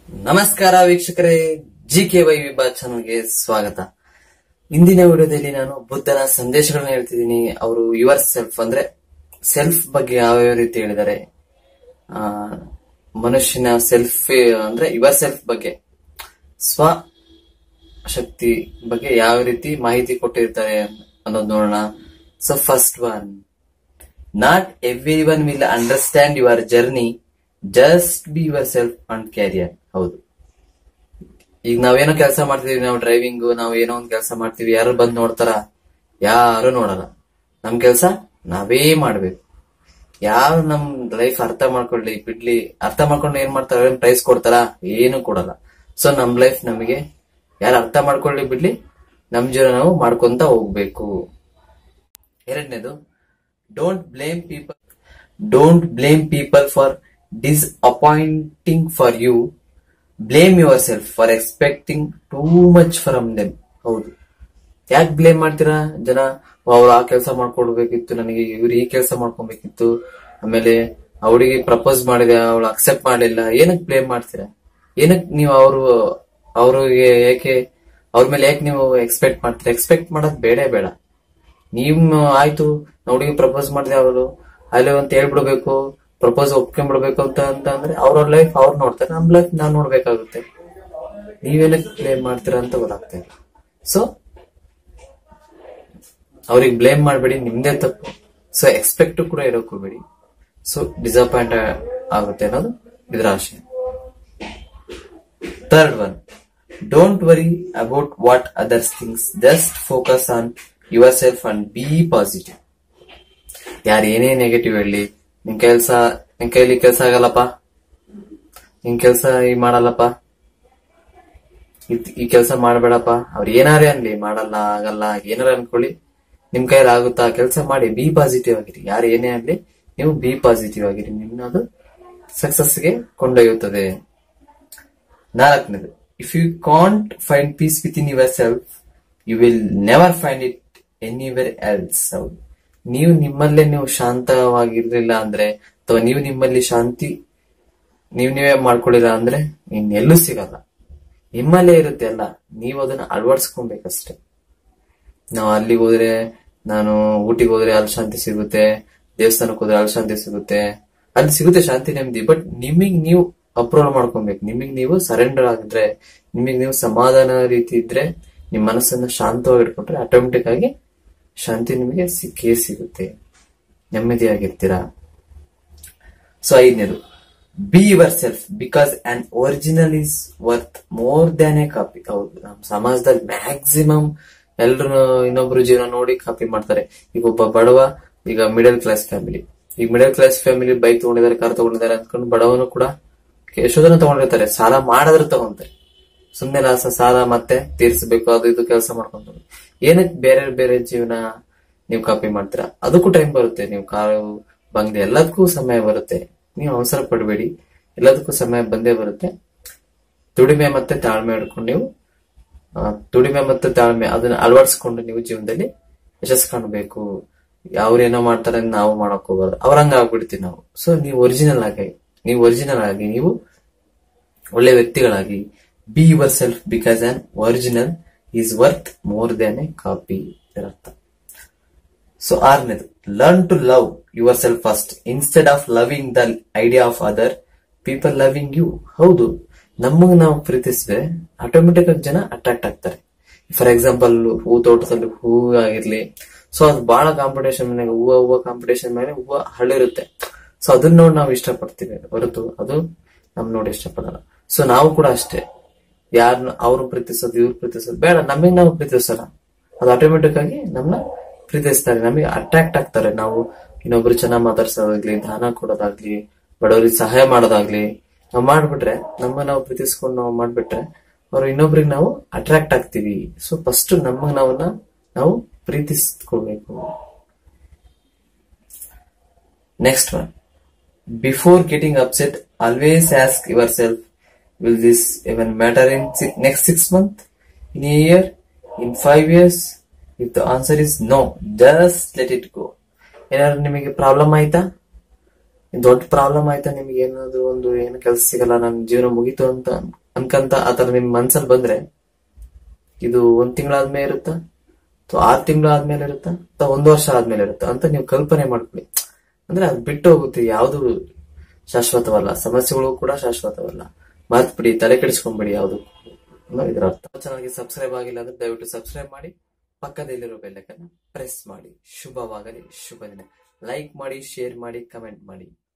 ನಮಸ್ಕಾರ ವೀಕ್ಷಕರೇ G K Y ವಿಭಾ ಚಾನಲ್ಗೆ ಸ್ವಾಗತ ಇಂದಿನ ವಿಡಿಯೋದಲ್ಲಿ ನಾನು ಬುದ್ಧನ ಸಂದೇಶಗಳನ್ನ ಹೇಳ್ತಿದ್ದೀನಿ ಅವರು ಯುವರ್ ಸೆಲ್ಫ್ ಅಂದ್ರೆ ಸೆಲ್ಫ್ ಬಗ್ಗೆ ಯಾವ್ಯಾವ ರೀತಿ ಹೇಳಿದ್ದಾರೆ ಆ ಮನುಷ್ಯನ ಸೆಲ್ಫ್ ಅಂದ್ರೆ ಯುವರ್ ಸೆಲ್ಫ್ ಬಗ್ಗೆ ಸ್ವ ಶಕ್ತಿ ಬಗ್ಗೆ ಯಾವ ರೀತಿ ಮಾಹಿತಿ ಕೊಟ್ಟಿರ್ತಾರೆ ಅನ್ನೋದು ನೋಡೋಣ so first one not everyone will understand your journey just be yourself and carry on ಹೌದು ಈಗ ನಾವೇನೋ ಕೆಲಸ ಮಾಡ್ತೀವಿ ನಾವು ಡ್ರೈವಿಂಗ್ ನಾವು ಏನೋ ಒಂದು ಕೆಲಸ ಮಾಡ್ತೀವಿ ಯಾರು ಬಂದ್ ನೋಡ್ತಾರ ಯಾರು ನೋಡಲ್ಲ ನಮ್ ಕೆಲಸ ನಾವೇ ಮಾಡ್ಬೇಕು ಯಾರು ನಮ್ ಲೈಫ್ ಅರ್ಥ ಮಾಡ್ಕೊಳ್ಳಿ ಬಿಡ್ಲಿ ಅರ್ಥ ಮಾಡ್ಕೊಂಡು ಏನ್ ಮಾಡ್ತಾರ ಪ್ರೈಸ್ ಕೊಡ್ತಾರ ಏನು ಕೊಡಲ್ಲ ಸೊ ನಮ್ ಲೈಫ್ ನಮಗೆ ಯಾರು ಅರ್ಥ ಮಾಡ್ಕೊಳ್ಳಿ ಬಿಡ್ಲಿ ನಮ್ ಜೀವನ ನಾವು ಮಾಡ್ಕೊಂತ ಹೋಗ್ಬೇಕು ಎರಡನೇದು don't blame people don't blame people for disappointing for you blame yourself for expecting too much from them ಹೌದು ಯಾಕೆ ಬ್ಲೇಮ್ ಮಾಡ್ತೀರಾ ಜನ ಅವ್ರು ಆ ಕೆಲಸ ಮಾಡ್ಕೊಡ್ಬೇಕಿತ್ತು ನನಗೆ ಇವ್ರು ಈ ಕೆಲಸ ಮಾಡ್ಕೊಬೇಕಿತ್ತು ಆಮೇಲೆ ಅವಳಿಗೆ ಪ್ರಪೋಸ್ ಮಾಡಿದೆ ಅವಳು ಅಕ್ಸೆಪ್ಟ್ ಮಾಡಲಿಲ್ಲ ಏನಕ್ಕೆ ಬ್ಲೇಮ್ ಮಾಡ್ತೀರಾ ಏನಕ್ಕೆ ನೀವು ಅವರು ಅವ್ರಿಗೆ ಏಕೆ ಅವ್ರ ಮೇಲೆ ಯಾಕೆ ನೀವು ಎಕ್ಸ್ಪೆಕ್ಟ್ ಮಾಡ್ತೀರಾ ಎಕ್ಸ್ಪೆಕ್ಟ್ ಮಾಡೋದ್ ಬೇಡ ಬೇಡ ನೀವ್ ಆಯ್ತು ಹುಡುಗಿ ಪ್ರಪೋಸ್ ಮಾಡಿದೆ ಅವಳು ಅಲ್ಲಿ ಅಂತ ಹೇಳ್ಬಿಡ್ಬೇಕು ಪ್ರಪೋಸ್ ಒಪ್ಕೊಂಡ್ಬಿಡ್ಬೇಕು ಅಂತ ಅಂತ ಅಂದ್ರೆ ಅವ್ರವ್ರ ಲೈಫ್ ಅವ್ರು ನೋಡ್ತಾರೆ ನಮ್ ಲೈಫ್ ನಾವ್ ನೋಡ್ಬೇಕಾಗುತ್ತೆ ನೀವೇನಕ್ಕೆ ಬ್ಲೇಮ್ ಮಾಡ್ತೀರಾ ಅಂತ ಗೊತ್ತಾಗ್ತಾ ಇಲ್ಲ ಸೊ ಅವ್ರಿಗೆ ಬ್ಲೇಮ್ ಮಾಡಬೇಡಿ ನಿಮ್ದೇ ತಪ್ಪು ಸೊ ಎಕ್ಸ್ಪೆಕ್ಟ್ ಕೂಡ ಇರೋಕ್ ಹೋಗ್ಬೇಡಿ ಸೊ ಡಿಸಪಾಯಿಂಟ್ ಆಗುತ್ತೆ ಅನ್ನೋದು ಇದ್ರ ಆಶಯ third one don't worry about what others things just focus on yourself and be positive ಯಾರು ಏನೇ ನೆಗೆಟಿವ್ ಹೇಳಿ ನಿನ್ ಕೆಲ್ಸ ನಿನ್ ಕೈಲಿ ಕೆಲ್ಸ ಆಗಲ್ಲಪ್ಪ ನಿನ್ ಕೆಲ್ಸ ಈ ಮಾಡಲ್ಲಪ್ಪ ಇದ್- ಈ ಕೆಲಸ ಮಾಡಬೇಡಪ್ಪ ಅವ್ರು ಏನಾರೇ ಅನ್ಲಿ ಮಾಡಲ್ಲ ಆಗಲ್ಲ ಏನಾರ ಅನ್ಕೊಳ್ಳಿ ನಿಮ್ ಕೈಯಲ್ಲಿ ಆಗುತ್ತಾ ಕೆಲಸ ಮಾಡಿ ಬಿ ಪಾಸಿಟಿವ್ ಆಗಿರಿ ಯಾರು ಏನೇ ಅನ್ಲಿ ನೀವು ಬಿ ಪಾಸಿಟಿವ್ ಆಗಿರಿ ನಿಮ್ಮದು ಸಕ್ಸಸ್ಗೆ ಕೊಂಡೊಯ್ಯುತ್ತದೆ ನಾಲ್ಕನೇದು if you can't find peace within yourself you will never find it anywhere else ಹೌದು ನೀವು ನಿಮ್ಮಲ್ಲೇ ನೀವು ಶಾಂತವಾಗಿರ್ಲಿಲ್ಲ ಅಂದ್ರೆ ಅಥವಾ ನೀವು ನಿಮ್ಮಲ್ಲಿ ಶಾಂತಿ ನೀವ್ ನೀವೇ ಮಾಡ್ಕೊಳ್ಳಿಲ್ಲ ಅಂದ್ರೆ ಇನ್ನೆಲ್ಲೂ ಸಿಗಲ್ಲ ನಿಮ್ಮಲ್ಲೇ ಇರುತ್ತೆ ಅಲ್ಲ ನೀವು ಅದನ್ನ ಅಳವಡಿಸ್ಕೊಬೇಕಷ್ಟೆ ನಾವು ಅಲ್ಲಿಗೆ ಹೋದ್ರೆ ನಾನು ಊಟಿಗೆ ಹೋದ್ರೆ ಅಲ್ಲಿ ಶಾಂತಿ ಸಿಗುತ್ತೆ ದೇವಸ್ಥಾನಕ್ಕೆ ಹೋದ್ರೆ ಅಲ್ಲಿ ಶಾಂತಿ ಸಿಗುತ್ತೆ ಅಲ್ಲಿ ಸಿಗುತ್ತೆ ಶಾಂತಿ ನೆಮ್ಮದಿ ಬಟ್ ನಿಮಗ್ ನೀವು ಅಪ್ರೂವಲ್ ಮಾಡ್ಕೊಬೇಕು ನಿಮಗ್ ನೀವು ಸರೆಂಡರ್ ಆಗಿದ್ರೆ ನಿಮಗ್ ನೀವು ಸಮಾಧಾನ ರೀತಿ ಇದ್ರೆ ನಿಮ್ ಮನಸ್ಸನ್ನ ಶಾಂತವಾಗಿ ಇಟ್ಕೊಂಡ್ರೆ ಆಟೋಮೆಟಿಕ್ ಆಗಿ ಶಾಂತಿ ನಿಮಗೆ ಸಿಕ್ಕೇ ಸಿಗುತ್ತೆ ನೆಮ್ಮದಿಯಾಗಿರ್ತೀರಾ ಸೊ ಐದನೇದು be yourself because an original is worth more than a copy ಹೌದು ನಮ್ಮ ಸಮಾಜದಲ್ಲಿ ಮ್ಯಾಕ್ಸಿಮಮ್ ಎಲ್ರು ಇನ್ನೊಬ್ರು ಜೀವನ ನೋಡಿ ಕಾಪಿ ಮಾಡ್ತಾರೆ ಈಗ ಒಬ್ಬ ಬಡವ ಈಗ ಮಿಡಲ್ ಕ್ಲಾಸ್ ಫ್ಯಾಮಿಲಿ ಈಗ ಮಿಡಲ್ ಕ್ಲಾಸ್ ಫ್ಯಾಮಿಲಿ ಬೈಕ್ ತಗೊಂಡಿದ್ದಾರೆ ಕಾರ್ ತಗೊಂಡಿದ್ದಾರೆ ಅಂದ್ಕೊಂಡು ಬಡವನು ಕೂಡ ಎಷ್ಟೋ ಜನ ತಗೊಂಡಿರ್ತಾರೆ ಸಾಲ ಮಾಡಿದ್ರೆ ತಗೊಂತಾರೆ ಸುಮ್ನೆ ಲಾಸ ಸಾಲ ಮತ್ತೆ ತೀರಿಸಬೇಕು ಅದು ಇದು ಕೆಲಸ ಮಾಡ್ಕೊಂಡು ಏನಕ್ಕೆ ಬೇರೆ ಬೇರೆ ಜೀವನ ನೀವು ಕಾಪಿ ಮಾಡ್ತೀರಾ ಅದಕ್ಕೂ ಟೈಮ್ ಬರುತ್ತೆ ನೀವು ಕಾರು ಬಂಗ್ಲೆ ಎಲ್ಲದಕ್ಕೂ ಸಮಯ ಬರುತ್ತೆ ನೀವು ಅವಸರ ಪಡಬೇಡಿ ಎಲ್ಲದಕ್ಕೂ ಸಮಯ ಬಂದೇ ಬರುತ್ತೆ ದುಡಿಮೆ ಮತ್ತೆ ತಾಳ್ಮೆ ಹಿಡ್ಕೊಂಡು ನೀವು ಆ, ದುಡಿಮೆ ಮತ್ತೆ ತಾಳ್ಮೆ ಅದನ್ನ ಅಳವಡಿಸ್ಕೊಂಡು ನೀವು ಜೀವನದಲ್ಲಿ ಯಶಸ್ಸು ಕಾಣಬೇಕು ಅವ್ರೇನೋ ಮಾಡ್ತಾರೆ ಅಂತ ನಾವು ಮಾಡಕ್ ಹೋಗಬಾರ್ದು ಅವ್ರಂಗ ಆಗ್ಬಿಡ್ತೀವಿ ನಾವು ಸೊ ನೀವು ಒರಿಜಿನಲ್ ಆಗಿ ನೀವು ಒರಿಜಿನಲ್ ಆಗಿ ನೀವು ಒಳ್ಳೆ ವ್ಯಕ್ತಿಗಳಾಗಿ be yourself because an original is worth more then a copy ಇದರರ್ಥ ಸೊ ಆರನೇದು learn to love yourself first instead of loving the idea of other people loving you ಹೌದು ನಮಗ್ ನಾವು ಪ್ರೀತಿಸಿದ್ರೆ ಆಟೋಮೆಟಿಕ್ ಆಗಿ ಜನ ಅಟ್ರಾಕ್ಟ್ ಆಗ್ತಾರೆ for example ಹೂ ತೋಟದಲ್ಲಿ ಹೂ ಆಗಿರ್ಲಿ ಸೊ ಅದು ಬಹಳ ಕಾಂಪಿಟೇಷನ್ ಮೇಲೆ ಹೂವ ಹೂವ ಕಾಂಪಿಟೇಷನ್ ಮೇಲೆ ಹೂವ ಹಳ್ಳಿರುತ್ತೆ ಸೊ ಅದನ್ನ ನೋಡಿ ನಾವು ಇಷ್ಟಪಡ್ತೀವಿ ಹೊರತು ಅದು ನಮ್ ನೋಡಿ ಇಷ್ಟಪಡಲ್ಲ ಸೊ ನಾವು ಕೂಡ ಅಷ್ಟೇ ಯಾರನ್ನ ಅವ್ರು ಪ್ರೀತಿಸೋದು ಇವ್ರು ಪ್ರೀತಿಸೋದು ಬೇಡ ನಮಗೆ ನಾವು ಪ್ರೀತಿಸೋಣ ಅದು ಆಟೋಮೆಟಿಕ್ ಆಗಿ ನಮ್ಮನ್ನ ಪ್ರೀತಿಸ್ತಾರೆ ನಮಗೆ ಅಟ್ರಾಕ್ಟ್ ಆಗ್ತಾರೆ ನಾವು ಇನ್ನೊಬ್ರು ಚೆನ್ನಾಗ್ ಮಾತಾಡ್ಸೋದಾಗ್ಲಿ ದಾನ ಕೊಡೋದಾಗ್ಲಿ ಬಡವರಿಗೆ ಸಹಾಯ ಮಾಡೋದಾಗ್ಲಿ ನಾವು ಮಾಡ್ಬಿಟ್ರೆ ನಮ್ಮ ನಾವು ಪ್ರೀತಿಸ್ಕೊಂಡು ನಾವು ಮಾಡ್ಬಿಟ್ರೆ ಅವ್ರು ಇನ್ನೊಬ್ರಿಗೆ ನಾವು ಅಟ್ರಾಕ್ಟ್ ಆಗ್ತೀವಿ ಸೊ ಫಸ್ಟ್ ನಮಗ್ ನಾವನ್ನ ನಾವು ಪ್ರೀತಿಸ್ಕೊಳ್ಬೇಕು next one before getting upset always ask yourself will this even matter in next six month in a year in five years if the answer is no just let it go ಏನಾದ್ರು ನಿಮಗೆ problem ಆಯ್ತಾ ದೊಡ್ಡ problem ಆಯ್ತಾ ನಿಮ್ಗೆ ಏನಾದ್ರು ಒಂದು ಏನು ಕೆಲಸ ಸಿಗಲ್ಲ ನನ್ ಜೀವನ ಮುಗೀತು ಅಂತ ಅನ್ಕಂತ ಆತರ ನಿಮ್ ಮನ್ಸಲ್ಲಿ ಬಂದ್ರೆ ಇದು ಒಂದ್ ತಿಂಗಳಾದ್ಮೇಲೆ ಇರುತ್ತಾ ಅಥವಾ ಆರ್ ತಿಂಗಳು ಆದ್ಮೇಲೆ ಇರುತ್ತಾ ಅಥವಾ ಒಂದು ವರ್ಷ ಆದ್ಮೇಲೆ ಇರುತ್ತಾ ಅಂತ ನೀವು ಕಲ್ಪನೆ ಮಾಡ್ಕೊಳ್ಳಿ ಅಂದ್ರೆ ಅದು ಬಿಟ್ಟು ಹೋಗುತ್ತೆ ಯಾವುದು ಶಾಶ್ವತವಲ್ಲ ಸಮಸ್ಯೆಗಳು ಕೂಡ ಶಾಶ್ವತವಲ್ಲ ಮತ್ ಬಿಡಿ ತಲೆ ಕೆಡಿಸ್ಕೊಂಡ್ಬಿಡಿ ಯಾವುದು ಇದರ ಅರ್ಥ ಚಾನಲ್ಗೆ ಸಬ್ಸ್ಕ್ರೈಬ್ ಆಗಿಲ್ಲ ಅಂದ್ರೆ ದಯವಿಟ್ಟು ಸಬ್ಸ್ಕ್ರೈಬ್ ಮಾಡಿ ಪಕ್ಕದಲ್ಲಿರೋ ಬೆಲ್ಲಕ್ಕನ್ನ ಪ್ರೆಸ್ ಮಾಡಿ ಶುಭವಾಗಲಿ ಶುಭ ದಿನ ಲೈಕ್ ಮಾಡಿ ಶೇರ್ ಮಾಡಿ ಕಮೆಂಟ್ ಮಾಡಿ